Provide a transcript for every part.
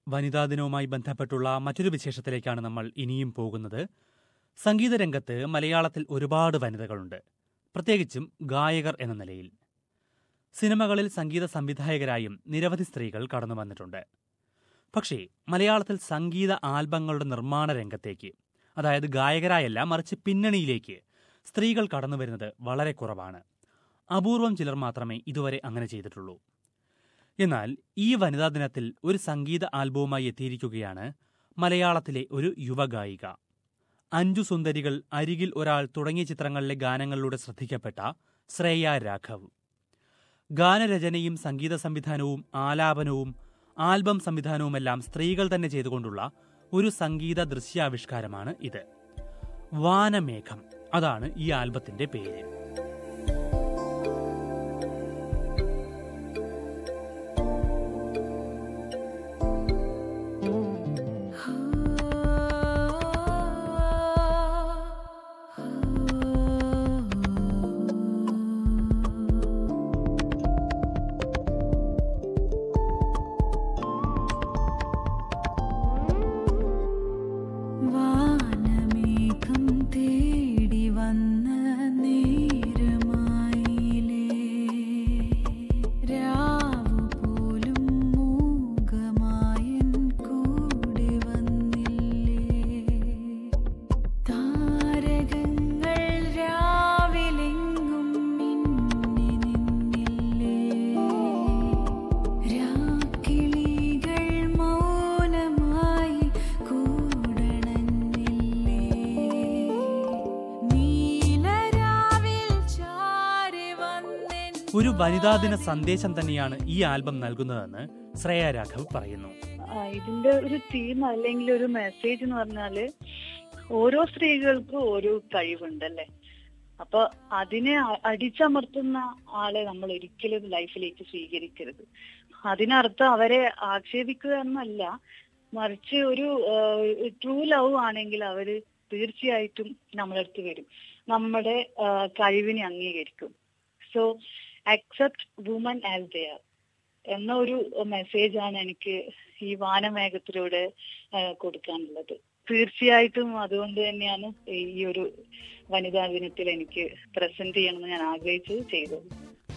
വനിതാ ദിനവുമായി ബന്ധപ്പെട്ടുള്ള മറ്റൊരു വിശേഷത്തിലേക്കാണ് നമ്മൾ ഇനിയും പോകുന്നത് സംഗീതരംഗത്ത് മലയാളത്തിൽ ഒരുപാട് വനിതകളുണ്ട് പ്രത്യേകിച്ചും ഗായകർ എന്ന നിലയിൽ സിനിമകളിൽ സംഗീത സംവിധായകരായും നിരവധി സ്ത്രീകൾ കടന്നു വന്നിട്ടുണ്ട് പക്ഷേ മലയാളത്തിൽ സംഗീത ആൽബങ്ങളുടെ നിർമ്മാണ രംഗത്തേക്ക് അതായത് ഗായകരായല്ല മറിച്ച് പിന്നണിയിലേക്ക് സ്ത്രീകൾ കടന്നു വരുന്നത് വളരെ കുറവാണ് അപൂർവം ചിലർ മാത്രമേ ഇതുവരെ അങ്ങനെ ചെയ്തിട്ടുള്ളൂ എന്നാൽ ഈ വനിതാ ദിനത്തിൽ ഒരു സംഗീത ആൽബവുമായി എത്തിയിരിക്കുകയാണ് മലയാളത്തിലെ ഒരു യുവഗായിക അഞ്ചു സുന്ദരികൾ അരികിൽ ഒരാൾ തുടങ്ങിയ ചിത്രങ്ങളിലെ ഗാനങ്ങളിലൂടെ ശ്രദ്ധിക്കപ്പെട്ട ശ്രേയ രാഘവ് ഗാനരചനയും സംഗീത സംവിധാനവും ആലാപനവും ആൽബം സംവിധാനവുമെല്ലാം സ്ത്രീകൾ തന്നെ ചെയ്തുകൊണ്ടുള്ള ഒരു സംഗീത ദൃശ്യാവിഷ്കാരമാണ് ഇത് വാനമേഘം അതാണ് ഈ ആൽബത്തിന്റെ പേര് വാനമേഘം തേടി വന്ന നേരമായിലേ രാവു പോലും മൂകമായൻ കൂടെ വന്നില്ലേ താരകങ്ങൾ രാവിലെങ്ങും മിന്നി നിന്നില്ലേ രാക്കിളികൾ മൗനമായി കൂടണഞ്ഞില്ലേ നീലരാവിൽ ചാരി വന്നെൻ ഒരു വനിതാ ദിന സന്ദേശം തന്നെയാണ് ഈ ആൽബം നൽകുന്നതെന്ന് ശ്രേയ രാഘവ് പറയുന്നു ആ, ഇതിന്റെ ഒരു തീം അല്ലെങ്കിൽ ഒരു മെസ്സേജ് എന്ന് പറഞ്ഞാല് ഓരോ സ്ത്രീകൾക്കും ഓരോ കഴിവുണ്ടല്ലേ അപ്പൊ അതിനെ അ- അടിച്ചമർത്തുന്ന ആളെ നമ്മൾ ഒരിക്കലും ലൈഫിലേക്ക് സ്വീകരിക്കരുത് അതിനർത്ഥം അവരെ ആക്ഷേപിക്കുക എന്നല്ല മറിച്ച് ഒരു ട്രൂ ലവ് ആണെങ്കിൽ അവര് തീർച്ചയായിട്ടും നമ്മളടുത്ത് വരും നമ്മുടെ ആ, കഴിവിനെ അംഗീകരിക്കും so accept women as they're എന്ന ഒരു മെസ്സേജ് ആണ് എനിക്ക് ഈ വാനമേഘത്തിലൂടെ ആ, കൊടുക്കാനുള്ളത് തീർച്ചയായിട്ടും അതുകൊണ്ട് തന്നെയാണ് ഈ ഒരു വനിതാ ദിനത്തിൽ എനിക്ക് പ്രസന്റ് ചെയ്യണമെന്ന് ഞാൻ ആഗ്രഹിച്ചത് ചെയ്തത്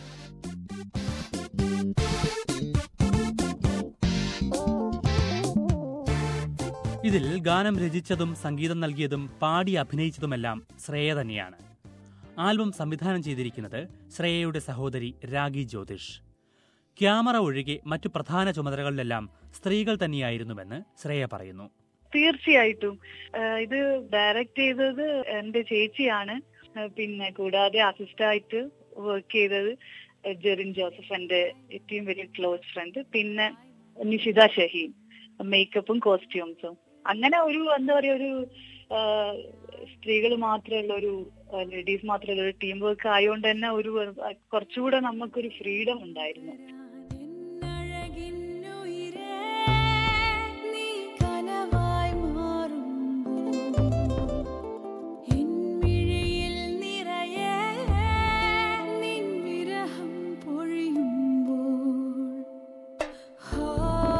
ഇതിൽ ഗാനം രചിച്ചതും സംഗീതം നൽകിയതും പാടി അഭിനയിച്ചതുമെല്ലാം ശ്രേയ തന്നെയാണ് ആൽബം സംവിധാനം ചെയ്തിരിക്കുന്നത് ശ്രേയയുടെ സഹോദരി രാഗി ജ്യോതിഷ് ക്യാമറ ഒഴികെ മറ്റു പ്രധാന ചുമതലകളിലെല്ലാം സ്ത്രീകൾ തന്നെയായിരുന്നുവെന്ന് ശ്രേയ പറയുന്നു തീർച്ചയായിട്ടും ആ, ഇത് ഡയറക്റ്റ് ചെയ്തത് എന്റെ ചേച്ചിയാണ് ആ, പിന്നെ കൂടാതെ അസിസ്റ്റായിട്ട് വർക്ക് ചെയ്തത് ജെറിൻ ജോസഫ് എന്റെ ഏറ്റവും വലിയ ക്ലോസ് ഫ്രണ്ട് പിന്നെ നിഷിത ഷഹീൻ മേക്കപ്പും കോസ്റ്റ്യൂംസും അങ്ങനെ ഒരു എന്താ പറയാ ഒരു സ്ത്രീകൾ മാത്രമുള്ള ഒരു ലേഡീസ് മാത്രമുള്ള ഒരു ടീം വർക്ക് ആയതുകൊണ്ട് തന്നെ ഒരു ആ, കുറച്ചുകൂടെ നമുക്കൊരു ഫ്രീഡം ഉണ്ടായിരുന്നു എന്നഴകിന്നുയിരേ നീ കനവായി മാറുമ്പോൾ എന്മിഴിയിൽ നിറയെ നിൻ വിരഹം പൊഴിയുമ്പോൾ ഹാ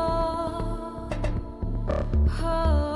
ഹാ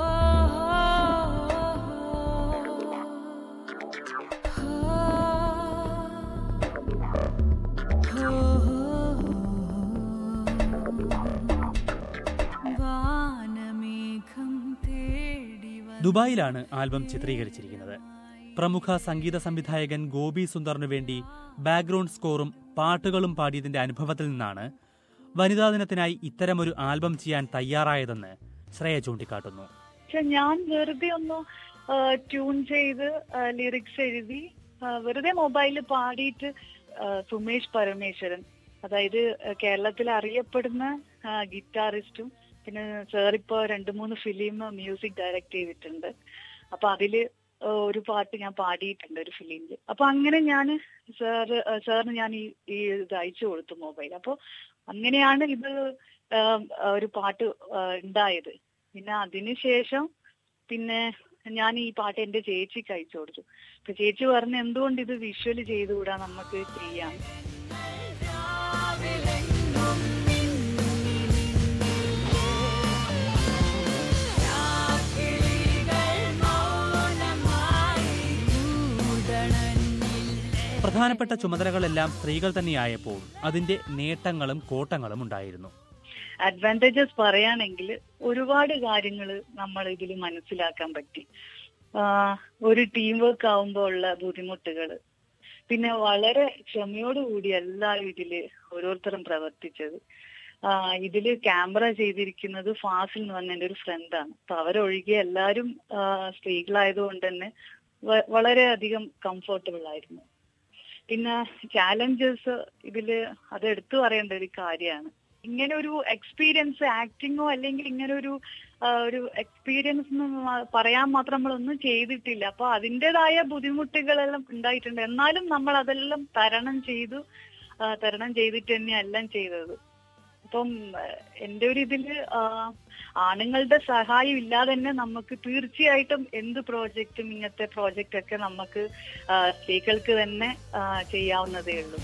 വാനമേഘം തേടി ദുബായിലാണ് ആൽബം ചിത്രീകരിച്ചിരിക്കുന്നത് പ്രമുഖ സംഗീത സംവിധായകൻ ഗോപി സുന്ദറിനു വേണ്ടി ബാക്ക്ഗ്രൗണ്ട് സ്കോറും പാട്ടുകളും പാടിയതിന്റെ അനുഭവത്തിൽ നിന്നാണ് വനിതാ ദിനത്തിനായി ഇത്തരമൊരു ആൽബം ചെയ്യാൻ തയ്യാറായതെന്ന് ശ്രേയ ചൂണ്ടിക്കാട്ടുന്നു പക്ഷെ ഞാൻ വെറുതെ ഒന്ന് ട്യൂൺ ചെയ്ത് ലിറിക്സ് എഴുതി ആ, വെറുതെ മൊബൈലിൽ പാടിയിട്ട് ആ, സുമേഷ് പരമേശ്വരൻ അതായത് ആ, കേരളത്തിൽ അറിയപ്പെടുന്ന ഗിറ്റാറിസ്റ്റും പിന്നെ സാർ ഇപ്പോ രണ്ട് മൂന്ന് ഫിലിം മ്യൂസിക് ഡയറക്ട് ചെയ്തിട്ടുണ്ട് അപ്പൊ അതില് ആ, ഒരു പാട്ട് ഞാൻ പാടിയിട്ടുണ്ട് ഒരു ഫിലിമില് അപ്പൊ അങ്ങനെ ഞാൻ സാറ് സാറിന് ഞാൻ ഈ ഈ ഇത് അയച്ചു കൊടുത്തു മൊബൈൽ അപ്പൊ അങ്ങനെയാണ് ഇത് ആ, ഒരു പാട്ട് ആ, ഉണ്ടായത് പിന്നെ അതിനുശേഷം പിന്നെ ഞാൻ ഈ പാട്ട് എന്റെ ചേച്ചിക്ക് അയച്ചു കൊടുത്തു അപ്പൊ ചേച്ചി പറഞ്ഞു എന്തുകൊണ്ട് ഇത് വിഷ്വല് ചെയ്തുകൂടാ നമുക്ക് ചെയ്യാം രാവിലെങ്ങും മിന്നി നിന്നില്ലേ പ്രധാനപ്പെട്ട ചുമതലകളെല്ലാം സ്ത്രീകൾ തന്നെയായപ്പോൾ അതിന്റെ നേട്ടങ്ങളും കോട്ടങ്ങളും ഉണ്ടായിരുന്നു അഡ്വാൻറ്റേജസ് പറയുകയാണെങ്കിൽ ഒരുപാട് കാര്യങ്ങൾ നമ്മൾ ഇതിൽ മനസ്സിലാക്കാൻ പറ്റി ആഹ് ഒരു ടീം വർക്ക് ആവുമ്പോൾ ഉള്ള ബുദ്ധിമുട്ടുകൾ പിന്നെ വളരെ ക്ഷമയോടുകൂടി എല്ലാവരും ഇതില് ഓരോരുത്തരും പ്രവർത്തിച്ചത് ആഹ് ഇതില് ക്യാമറ ചെയ്തിരിക്കുന്നത് ഫാസിൽ എന്ന് പറഞ്ഞ എന്റെ ഒരു ഫ്രണ്ടാണ് അപ്പൊ അവരൊഴികെ എല്ലാവരും ആഹ് സ്ത്രീകളായതുകൊണ്ട് തന്നെ വ- വളരെയധികം കംഫർട്ടബിൾ ആയിരുന്നു പിന്നെ ചാലഞ്ചസ് ഇതില് അത് എടുത്തു പറയേണ്ട ഒരു കാര്യമാണ് ഇങ്ങനെ ഒരു എക്സ്പീരിയൻസ് ആക്ടിങ്ങോ അല്ലെങ്കിൽ ഇങ്ങനെ ഒരു ആ, ഒരു എക്സ്പീരിയൻസ് എന്ന് മ- പറയാൻ മാത്രം നമ്മളൊന്നും ചെയ്തിട്ടില്ല അപ്പൊ അതിൻ്റെതായ ബുദ്ധിമുട്ടുകളെല്ലാം ഉണ്ടായിട്ടുണ്ട് എന്നാലും നമ്മൾ അതെല്ലാം തരണം ചെയ്തു ആ, തരണം ചെയ്തിട്ട് തന്നെ എല്ലാം ചെയ്തത് അപ്പം ആ, എന്റെ ഒരു ഇതില് ആ, ആണുങ്ങളുടെ സഹായം ഇല്ലാതെ തന്നെ നമുക്ക് തീർച്ചയായിട്ടും എന്ത് പ്രോജക്റ്റും ഇങ്ങനത്തെ പ്രോജക്റ്റ് ഒക്കെ നമുക്ക് ആ, സ്ത്രീകൾക്ക് തന്നെ ആ, ചെയ്യാവുന്നതേ ഉള്ളൂ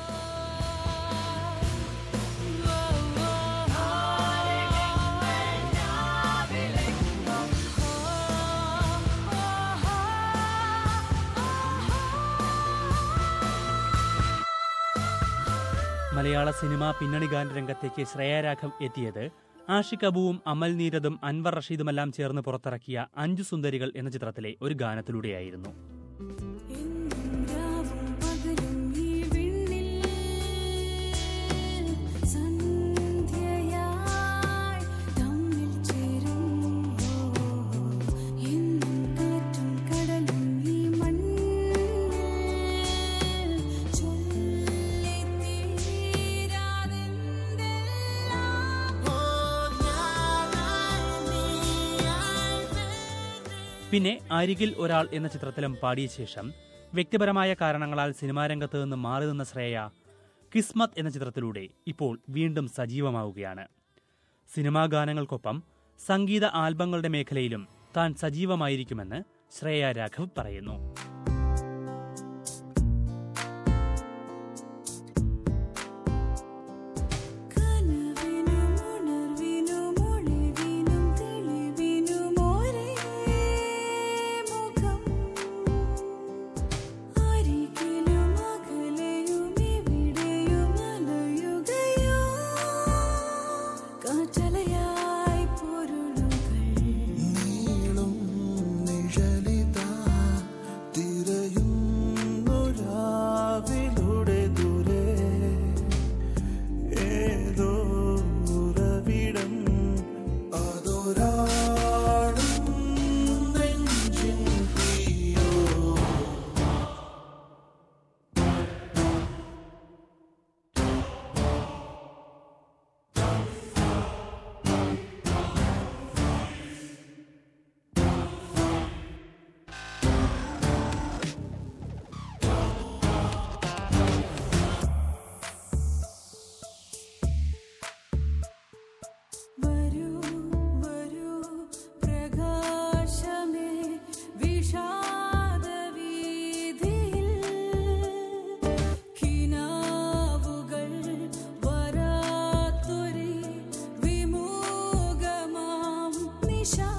മലയാള സിനിമാ പിന്നണി ഗാന രംഗത്തേക്ക് ശ്രേയ രാഘവ് എത്തിയത് ആഷിഖ് അബുവും അമൽ നീരദും അൻവർ റഷീദുമെല്ലാം ചേർന്ന് പുറത്തിറക്കിയ അഞ്ചു സുന്ദരികൾ എന്ന ചിത്രത്തിലെ ഒരു ഗാനത്തിലൂടെയായിരുന്നു രാവും പകലും ഈ വിണ്ണിൽ സന്ധ്യയായി തമ്മിൽ ചേരുമ്പോൾ എന്നും കാറ്റും കടലും ഈ മണ്ണിൽ പിന്നെ അരികിൽ ഒരാൾ എന്ന ചിത്രത്തിലും പാടിയ ശേഷം വ്യക്തിപരമായ കാരണങ്ങളാൽ സിനിമാരംഗത്ത് നിന്ന് മാറി നിന്ന ശ്രേയ കിസ്മത്ത് എന്ന ചിത്രത്തിലൂടെ ഇപ്പോൾ വീണ്ടും സജീവമാവുകയാണ് സിനിമാ ഗാനങ്ങൾക്കൊപ്പം സംഗീത ആൽബങ്ങളുടെ മേഖലയിലും താൻ സജീവമായിരിക്കുമെന്ന് ശ്രേയ രാഘവ് പറയുന്നു കനവിനും ഉണർവിനും ഒളിവിനും തെളിവിനും ഒരേ മുഖം അരികിലും അകലെയും എവിടെയും അലയുകയോ കാറ്റലയായി പൊരുളുകൾ നീളും നിഴലിതാ തിരയുന്നൊരാവിലൂടെ ദൂരെ ഏതോ ഉറവിടം അതൊരാളും നെഞ്ചിൻ തീയോ വരൂ വരൂ പ്രകാശമേ വിഷാദവീഥിയിൽ കിനാവുകൾ വരാത്തൊരി വിമൂകമാം നിശാ